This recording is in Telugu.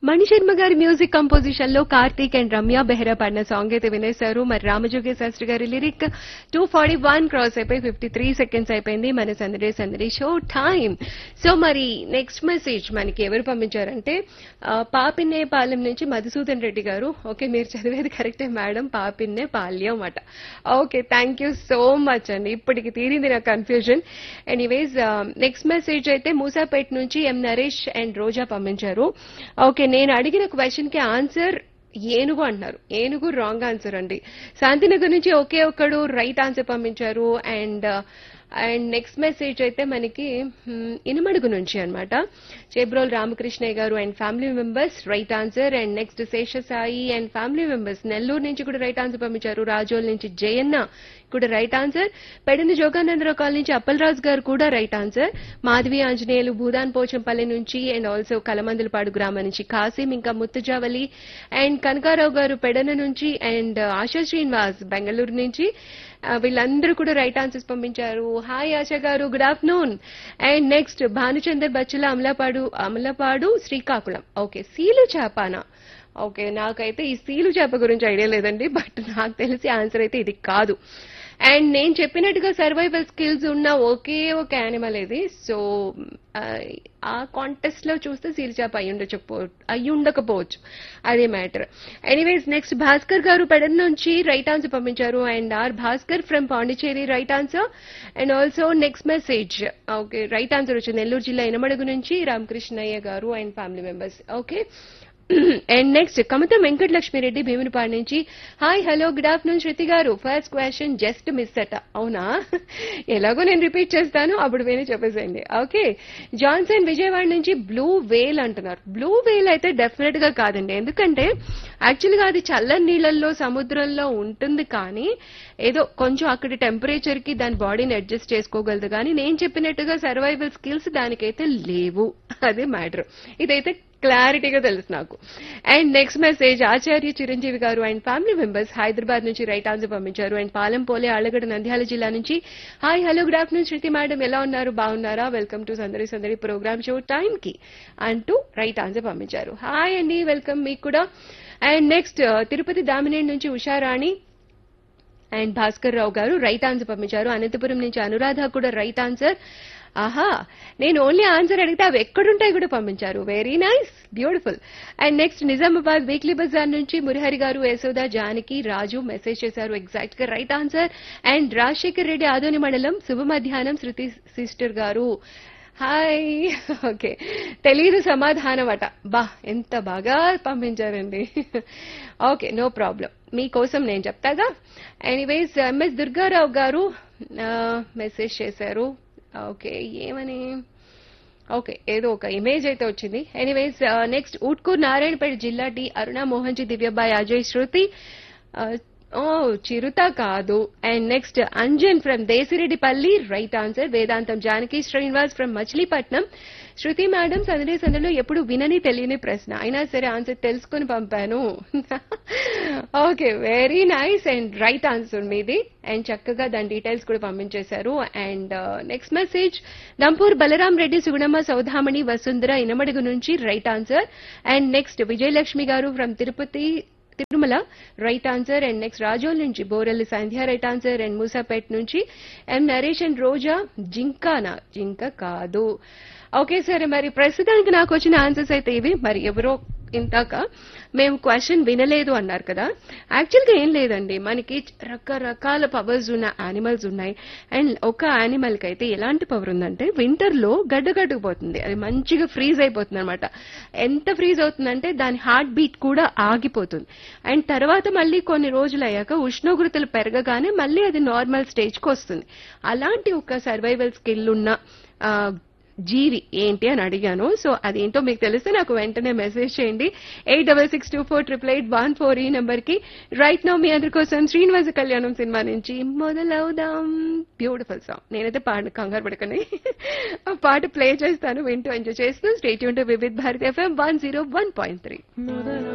మణిశర్మ గారి మ్యూజిక్ కంపోజిషన్ లో కార్తీక్ అండ్ రమ్య బెహ్రా పాడిన సాంగ్ అయితే వినేశారు మరి రామజోగి శాస్త్రి గారి lyric two forty one cross అయిపోయి ఫిఫ్టీ త్రీ సెకండ్స్ అయిపోయింది మన సందడి సందడి షో టైం సో మరి నెక్స్ట్ మెసేజ్ మనకి ఎవరు పంపించారంటే ఆ, పాపిన్నే పాలెం నుంచి మధుసూదన్ రెడ్డి గారు ఓకే మీరు చదివేది కరెక్టే మేడం పాపిన్నే పాల్యం అట okay thank you so much అండి ఇప్పటికి తీరింది నా కన్ఫ్యూజన్ ఎనీవేస్ నెక్స్ట్ మెసేజ్ అయితే మూసాపేట్ నుంచి ఎం నరేష్ అండ్ రోజా పంపించారు ఓకే నేను అడిగిన క్వశ్చన్ కి ఆన్సర్ ఏనుగు అంటున్నారు ఏనుగు రాంగ్ ఆన్సర్ అండి శాంతినగర్ నుంచి ఒకే ఒక్కడు రైట్ ఆన్సర్ పంపించారు అండ్ అండ్ నెక్స్ట్ మెసేజ్ అయితే మనకి మ్, ఇనుమడుగు నుంచి అన్నమాట చేబ్రోల్ రామకృష్ణయ్య గారు and family members right answer and next Seshasai and family members Nellore నుంచి కూడా రైట్ ఆన్సర్ పంపించారు రాజోల్ నుంచి జయన్న కూడా రైట్ ఆన్సర్ పెడిన జోగానందరావు కాలనీ నుంచి అప్పలరాజు గారు కూడా రైట్ ఆన్సర్ మాధవి ఆంజనేయులు భూదాన్ పోచంపల్లి నుంచి అండ్ ఆల్సో కలమందులపాడు గ్రామం నుంచి కాసిం ఇంకా ముత్తుజావలి అండ్ కనకారావు గారు పెడన నుంచి అండ్ ఆశా శ్రీనివాస్ బెంగళూరు నుంచి ఆ, వీళ్ళందరూ కూడా రైట్ ఆన్సర్స్ పంపించారు హాయ్ ఆశా గారు good afternoon and next Bhanuchandar Bachchula Amalapadu Amalapadu Srikakulam okay సీలు చేపానా ఓకే నాకైతే ఈ సీలు చేప గురించి ఐడియా లేదండి బట్ నాకు తెలిసి ఆన్సర్ అయితే ఇది కాదు అండ్ నేను చెప్పినట్టుగా సర్వైవల్ స్కిల్స్ ఉన్న ఒకే ఒక యానిమల్ ఇది సో ఆ కాంటెస్ట్ లో చూస్తే సీల్ చేప అయి ఉండకపో అయి ఉండకపోవచ్చు అదే మ్యాటర్ ఎనీవేస్ నెక్స్ట్ భాస్కర్ గారు పెడన్ నుంచి రైట్ ఆన్సర్ పంపించారు and R Bhaskar from Pondicherry right answer and also next message okay right answer వచ్చింది నెల్లూరు జిల్లా ఇనమడుగు నుంచి రామకృష్ణయ్య గారు and family members okay and next Kamatha Venkatalakshmireddy Bheemunipadu నుంచి hi hello good afternoon Shruti గారు ఫస్ట్ క్వశ్చన్ జస్ట్ మిస్ అట అవునా ఎలాగో నేను రిపీట్ చేస్తాను అప్పుడు విని చెప్పేసేయండి ఓకే జాన్సన్ విజయవాడ నుంచి బ్లూ వేల్ అంటున్నారు బ్లూ వేల్ అయితే డెఫినెట్ గా కాదండి ఎందుకంటే యాక్చువల్గా అది చల్లని నీళ్ళల్లో సముద్రంలో ఉంటుంది కానీ ఏదో కొంచెం అక్కడి టెంపరేచర్ కి దాని బాడీని అడ్జస్ట్ చేసుకోగలదు కానీ నేను చెప్పినట్టుగా సర్వైవల్ స్కిల్స్ దానికైతే లేవు అదే మ్యాటర్ ఇదైతే క్లారిటీగా తెలుసు నాకు and next message Acharya Chiranjeevi గారు అండ్ ఫ్యామిలీ మెంబర్స్ హైదరాబాద్ నుంచి రైట్ ఆన్సర్ పంపించారు అండ్ పాలెంపోలే ఆళ్లగడ్డ నంద్యాల జిల్లా నుంచి hi hello good afternoon Shruti madam ఎలా ఉన్నారు బాగున్నారా వెల్కమ్ టు సందడి సందడి ప్రోగ్రామ్ షో టైం కి అంటూ రైట్ ఆన్సర్ పంపించారు హాయ్ అండి వెల్కమ్ మీకు కూడా అండ్ నెక్స్ట్ తిరుపతి దామినేని నుంచి ఉషారాణి అండ్ భాస్కర్ రావు గారు రైట్ ఆన్సర్ పంపించారు అనంతపురం నుంచి అనురాధ కూడా రైట్ ఆన్సర్ ఆహా నేను ఓన్లీ ఆన్సర్ అడిగితే అవి ఎక్కడుంటాయి కూడా పంపించారు very nice beautiful and next Nizamabad weekly బజార్ నుంచి మురహరి గారు యశోద జానకి రాజు మెసేజ్ చేశారు ఎగ్జాక్ట్ గా right answer and Rajasekhar Reddy Adoni మండలం శుభ మధ్యాహ్నం శృతి సిస్టర్ గారు హాయ్ ఓకే తెలీదు సమాధానం అట బా ఎంత బాగా పంపించారండి ఓకే నో ప్రాబ్లం మీకోసం నేను చెప్తాగా ఎనీవేస్ ఎంఎస్ దుర్గారావు గారు మెసేజ్ చేశారు ఓకే ఏమని ఓకే ఏదో ఒక ఇమేజ్ అయితే వచ్చింది ఎనీవేస్ నెక్స్ట్ ఊట్కూర్ నారాయణపేట జిల్లా డి అరుణ మోహన్జీ దివ్యబాయ్ అజయ్ శృతి ఓ చిరుత కాదు and next Anjan from Desireddipalli right answer Vedantam Janaki Srinivas from Machilipatnam Shruti madam సందడి సందడిలో ఎప్పుడు వినని తెలియని ప్రశ్న అయినా సరే ఆన్సర్ తెలుసుకుని పంపాను okay very nice and right answer మీది అండ్ చక్కగా దాని డీటెయిల్స్ కూడా పంపించేశారు and next message Nampur Balaram Reddy Sugunamma Saudhamani Vasundhara Inamadugu నుంచి right answer and next Vijayalakshmi గారు from Tirupati Tirumala right answer and next Razole నుంచి Borelli Sandhya right answer and Moosapet నుంచి M Naresh and Roja gymkhana జింక కాదు ఓకే సరే మరి ప్రస్తుతానికి నాకు వచ్చిన ఆన్సర్స్ అయితే ఇవి మరి ఎవరో ఇంతాక మేము క్వశ్చన్ వినలేదు అన్నారు కదా యాక్చువల్గా ఏం లేదండి మనకి రకరకాల పవర్స్ ఉన్న యానిమల్స్ ఉన్నాయి అండ్ ఒక యానిమల్ కి అయితే ఎలాంటి పవర్ ఉందంటే వింటర్ లో గడ్డగట్టుకుపోతుంది అది మంచిగా ఫ్రీజ్ అయిపోతుంది అనమాట ఎంత ఫ్రీజ్ అవుతుందంటే దాని హార్ట్ బీట్ కూడా ఆగిపోతుంది అండ్ తర్వాత మళ్ళీ కొన్ని రోజులు అయ్యాక ఉష్ణోగ్రతలు పెరగగానే మళ్ళీ అది నార్మల్ స్టేజ్కి వస్తుంది అలాంటి ఒక సర్వైవల్ స్కిల్ ఉన్న ఆ, జీవి ఏంటి అని అడిగాను సో అదేంటో మీకు తెలిస్తే నాకు వెంటనే మెసేజ్ చేయండి eight double six two four triple eight one four ఈ నెంబర్ కి రైట్ నౌ మీ అందరి కోసం శ్రీనివాస కళ్యాణం సినిమా నుంచి మొదలవుదాం బ్యూటిఫుల్ సాంగ్ నేనైతే పాట కంగారు పడకండి ఆ పాట ప్లే చేస్తాను వింటూ ఎంజాయ్ చేస్తూ స్టేట్ యూన్ to Vividh Bharati FM one zero one point three